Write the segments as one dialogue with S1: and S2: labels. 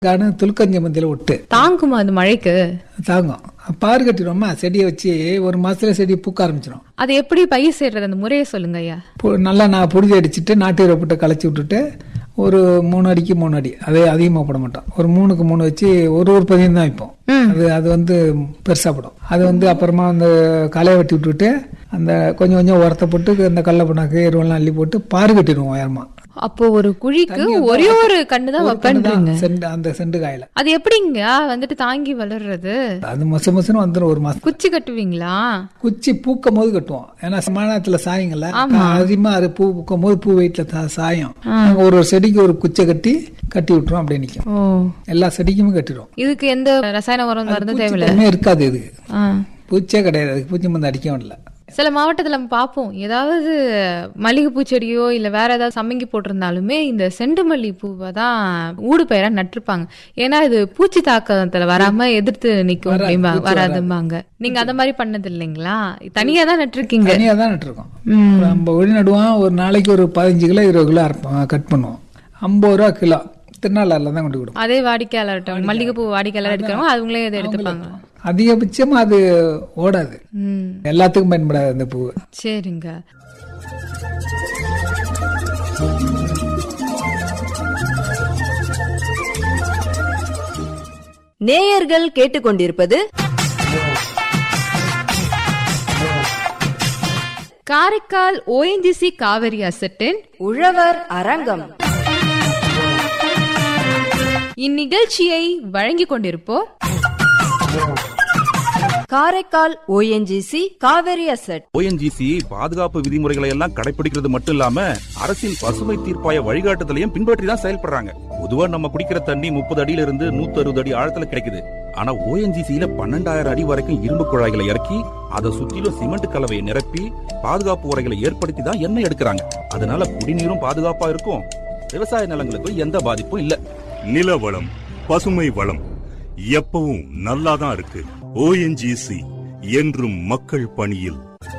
S1: காரணம் துலுக்கஞ்சி மந்தியில் விட்டு
S2: தாங்குமா அது மழைக்கு
S1: தாங்கும் பாரு கட்டிடுவோமா செடியை வச்சு ஒரு மாசத்துல செடி பூக்க ஆரம்பிச்சிடும்
S2: அது எப்படி பயிர் செய்யறது அந்த முறையை சொல்லுங்க ஐயா
S1: பு- நல்லா நான் புடிச்சு அடிச்சுட்டு நாட்டு உரம் போட்டு களைச்சி விட்டுட்டு ஒரு மூணு அடிக்கு மூணு அடி அதே அதிகமாக போட மாட்டோம் ஒரு மூணுக்கு மூணு வச்சு ஒரு ஒரு பதியம் தான் வைப்போம் அது அது வந்து பெருசாக படும் அது வந்து அப்புறமா அந்த களையை வெட்டி விட்டுட்டு அந்த கொஞ்சம் கொஞ்சம் உரத்தை போட்டு அந்த கடல புண்ணாக்கு எருவெல்லாம் அள்ளி போட்டு பாரு கட்டிடுவோம் உயரமா
S2: அப்போ ஒரு குழிக்கு ஒரே ஒரு கண்ணு தான் வைப்பேன்றீங்க
S1: செண்டு அந்த செண்டு காயில
S2: அது எப்படிங்க வந்துட்டு தாங்கி வளர்றது
S1: அது மொச மொசன்னு வந்துடும் ஒரு மாசம்
S2: குச்சி கட்டுவீங்களா
S1: குச்சி பூக்கும் போது கட்டுவோம் ஏன்னா சமாதானத்துல சாயங்கள்ல அதிகமா அது பூ பூக்கும் போது பூ வெயிட்ல சாயம் நாங்க ஒரு ஒரு செடிக்கு ஒரு குச்சை கட்டி கட்டி விட்டுரும் அப்படியே நிக்கும்
S2: ஓ
S1: எல்லா செடிக்குமே கட்டிடும்
S2: இதுக்கு எந்த ரசாயன உரம் மருந்து தேவையில்ல
S1: பூச்சி இருக்காது இதுக்கு
S2: ஆ.
S1: பூச்சே கிடையாது அதுக்கு பூச்சி மருந்து அடிக்கவும் இல்லை
S2: சில மாவட்டத்துல நம்ம பார்ப்போம் ஏதாவது மல்லிகைப்பூ செடியோ இல்ல வேற ஏதாவது சம்மங்கி போட்டிருந்தாலுமே இந்த செண்டு மல்லி பூவை தான் ஊடு பயிரா நட்டிருப்பாங்க ஏன்னா இது பூச்சி தாக்கத்துல வராம எதிர்த்து நிக்கும் அப்படிம்பாங்க வராதும்பாங்க நீங்க அந்த மாதிரி பண்ணது இல்லைங்களா தனியா தான் நட்டிருக்கீங்க
S1: தனியா தான் நட்டுருக்கோம்
S2: ம்.
S1: ஒரு ஐம்பது ஒழி நடுவோம் ஒரு நாளைக்கு ஒரு பதினஞ்சு கிலோ இருபது கிலோ அரைப்போம் கட் பண்ணுவோம் ஐம்பது ரூபா கிலோ திருநாளில் தான் கொண்டு கொடுப்போம்
S2: அதே வாடிக்கையாளர்கிட்ட மல்லிகைப்பூ வாடிக்கையாளர் எடுக்கிறவங்க அவங்களே இதை எடுத்துப்பாங்க
S1: அதிகபட்சமா அது ஓடாது
S2: ம்
S1: எல்லாத்துக்கும் பயன்படாது அந்த பூ
S2: சரிங்க
S3: நேயர்கள் கேட்டுக்கொண்டிருப்பது
S2: காரைக்கால் ஓஎன்ஜிசி காவிரி அசட்டின்
S3: உழவர் அரங்கம்
S2: இந்நிகழ்ச்சியை வழங்கிக் கொண்டிருப்போர்
S3: Karaikal ONGC Cauvery asset
S4: ONGC பாதுகாப்பு விதிமுறைகளை எல்லாம் கடைபிடிக்கிறது மட்டும் இல்லாம அரசின் பசுமை தீர்ப்பாய வழிகாட்டுதலையும் பின்பற்றி தான் செயல்படுறாங்க பொதுவா நம்ம குடிக்கிற தண்ணி முப்பது அடியில இருந்து நூத்தி அறுபது அடி ஆழத்துல கிடைக்குது ஆனா ஓஎன்ஜிசியில பன்னெண்டாயிரம் அடி வரைக்கும் இரும்பு குழாய்களை இறக்கி அதை சுத்திலும் சிமெண்ட் கலவையை நிரப்பி பாதுகாப்பு உரைகளை ஏற்படுத்தி தான் எண்ணெய் எடுக்கிறாங்க அதனால குடிநீரும் பாதுகாப்பா இருக்கும் விவசாய நிலங்களுக்கும் எந்த பாதிப்பும் இல்ல
S5: நில வளம் பசுமை வளம் எப்பவும் நல்லாதான் இருக்கு ஓஎன்ஜிசி என்றும் மக்கள் பணியில்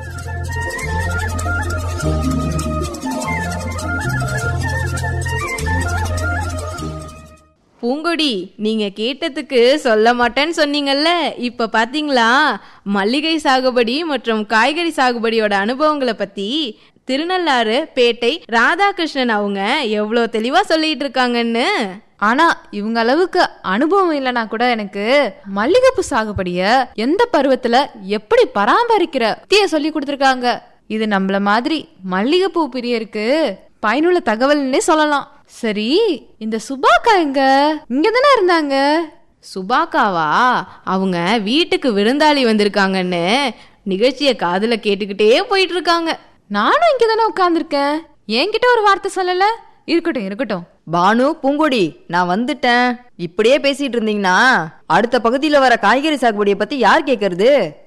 S3: பூங்கொடி நீங்க கேட்டதுக்கு சொல்ல மாட்டேன்னு சொன்னீங்கல்ல இப்ப பாத்தீங்களா மல்லிகை சாகுபடி மற்றும் காய்கறி சாகுபடியோட அனுபவங்களை பத்தி திருநள்ளாறு பேட்டை ராதாகிருஷ்ணன் அவங்க எவ்வளவு தெளிவா சொல்லிட்டு இருக்காங்கன்னு
S2: ஆனா இவங்க அளவுக்கு அனுபவம் இல்லைனா கூட எனக்கு மல்லிகைப்பூ சாகுபடிய எந்த பருவத்துல எப்படி பராமரிக்கிற யுக்திய சொல்லி கொடுத்துருக்காங்க இது நம்மள மாதிரி மல்லிகைப்பூ பிரியருக்கு பயனுள்ள தகவல்னே சொல்லலாம் சரி இந்த சுபாக்கா எங்க இங்க தானே இருந்தாங்க
S3: சுபாக்காவா அவங்க வீட்டுக்கு விருந்தாளி வந்திருக்காங்கன்னு நிகழ்ச்சியை காதுல கேட்டுக்கிட்டே போயிட்டு இருக்காங்க
S2: நானும் இங்க தானே உட்கார்ந்துருக்கேன் என்கிட்ட ஒரு வார்த்தை சொல்லல இருக்கட்டும் இருக்கட்டும்
S6: பானு பூங்கொடி நான் வந்துட்டேன் இப்படியே பேசிட்டு இருந்தீங்கன்னா அடுத்த பகுதியில வர காய்கறி சாகுபடியை பத்தி யார் கேக்குறது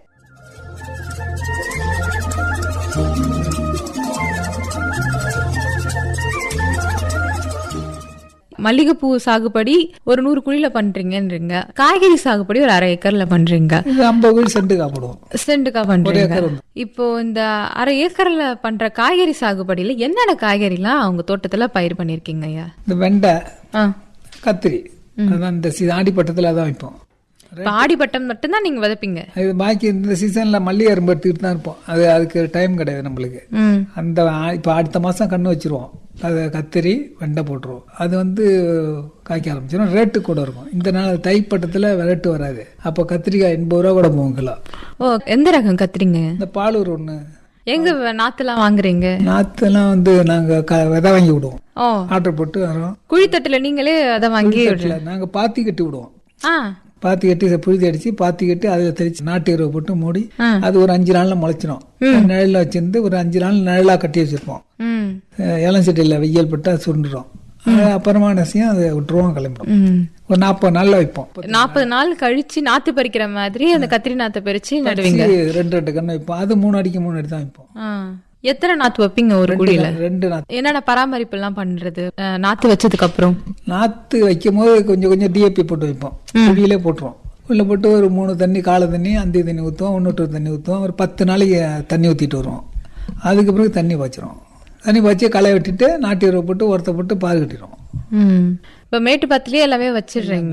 S2: மல்லிகைப்பூ சாகுபடி ஒரு நூறு குழியில பண்றீங்கன்றீங்க காய்கறி சாகுபடி ஒரு அரை ஏக்கர்ல பண்றீங்க
S1: இது ஐம்பது குழி செண்டு காப்பிடுவோம்
S2: சென்டுக்கா பண்றீங்க
S1: ஏக்கர் உண்டு.
S2: இப்போ இந்த அரை ஏக்கர்ல பண்ற காய்கறி சாகுபடியில என்னென்ன காய்கறிலாம் அவங்க தோட்டத்துல பயிர் பண்ணிருக்கீங்க ஐயா
S1: இந்த வெண்டை
S2: ஆ.
S1: கத்திரி அதான் இந்த சி- ஆடிப்பட்டத்தில் அதான் வைப்போம்
S2: இப்ப ஆடிப்பட்டம் மட்டும்தான் நீங்க விதைப்பீங்க
S1: இது பாக்கி இந்த சீசன்ல மல்லிகை அரும்பு எடுத்துக்கிட்டு தான் இருப்போம் அது அதுக்கு டைம் கிடையாது நம்மளுக்கு
S2: ம்
S1: அந்த ஆ- இப்ப அடுத்த மாசம் கண்ணு வச்சிருவோம் அது கத்திரி வெண்டை போட்டுருவோம் அது வந்து காய்க்க ஆரம்பிச்சிடும் ரேட்டு கூட இருக்கும் இந்த நாள் தைப்பட்டத்தில் ரேட்டு வராது அப்போ கத்திரிக்காய் எண்பது ரூபா கூட போகும் கிலோ
S2: ஓ எந்த ரகம் கத்துறீங்க
S1: இந்த பாலூர் ஒன்று
S2: எங்க நாத்துலாம் வாங்குறீங்க
S1: நாற்றுலாம் வந்து நாங்கள் க விதை வாங்கி விடுவோம்
S2: ஓ
S1: ஆர்டர் போட்டு வரோம்
S2: குழித்தட்டுல நீங்களே அதை வாங்கி
S1: நாங்கள் பாத்தி கட்டி விடுவோம்
S2: ஆ
S1: பாத்தி கட்டி இதை புழுதி அடிச்சு பாத்தி கட்டி அதில் தெளிச்சு நாட்டு எருவை போட்டு மூடி
S2: ஆ.
S1: அது ஒரு அஞ்சு நாள்ல முளைச்சிடும் நிழல்ல வச்சிருந்து ஒரு அஞ்சு நாள் நிழலா கட்டி வச்சிருப்போம்
S2: ம்
S1: அஹ் இளம் செடியில் வெயில் பட்டு அது சுருண்டுடும் அது அப்புறமா என்ன செய்யும் அதை விட்டுருவோம் கிளம்பிடும்
S2: ம்
S1: ஒரு நாற்பது நாள்ல வைப்போம்
S2: நாற்பது நாள் கழிச்சு நாத்து பறிக்கிற மாதிரி அந்த கத்திரி நாத்தை பறிச்சு நடுவீங்க
S1: பறிச்சு ரெண்டு ரெண்டு கன்று வைப்போம் அது மூணு அடிக்கு மூணு அடி தான் வைப்போம்
S2: ஆ. எத்தனை நாத்து வைப்பீங்க ஒரு குழியில
S1: ரெண்டு நாத்து
S2: என்னென்ன பராமரிப்பு எல்லாம் பண்றது அஹ், நாத்து வச்சதுக்கு அப்புறம்
S1: நாத்து வைக்கும் போது கொஞ்சம் கொஞ்சம் டிஏபி போட்டு வைப்போம் குழியிலே போட்டுருவோம் உள்ள போட்டு ஒரு மூணு தண்ணி காலை தண்ணி அந்தி தண்ணி ஊற்றுவோம் ஒன்று தண்ணி ஊற்றுவோம் ஒரு பத்து நாளைக்கு தண்ணி ஊற்றிட்டு வருவோம் அதுக்கு பிறகு தண்ணி பாய்ச்சிரும் தண்ணி பாய்ச்சி களை வெட்டிட்டு நாட்டு எருவை போட்டு உரத்தை போட்டு பால் கட்டிடுவோம்
S2: ம் இப்ப மேட்டு பத்திலேயே எல்லாமே வச்சிடுறீங்க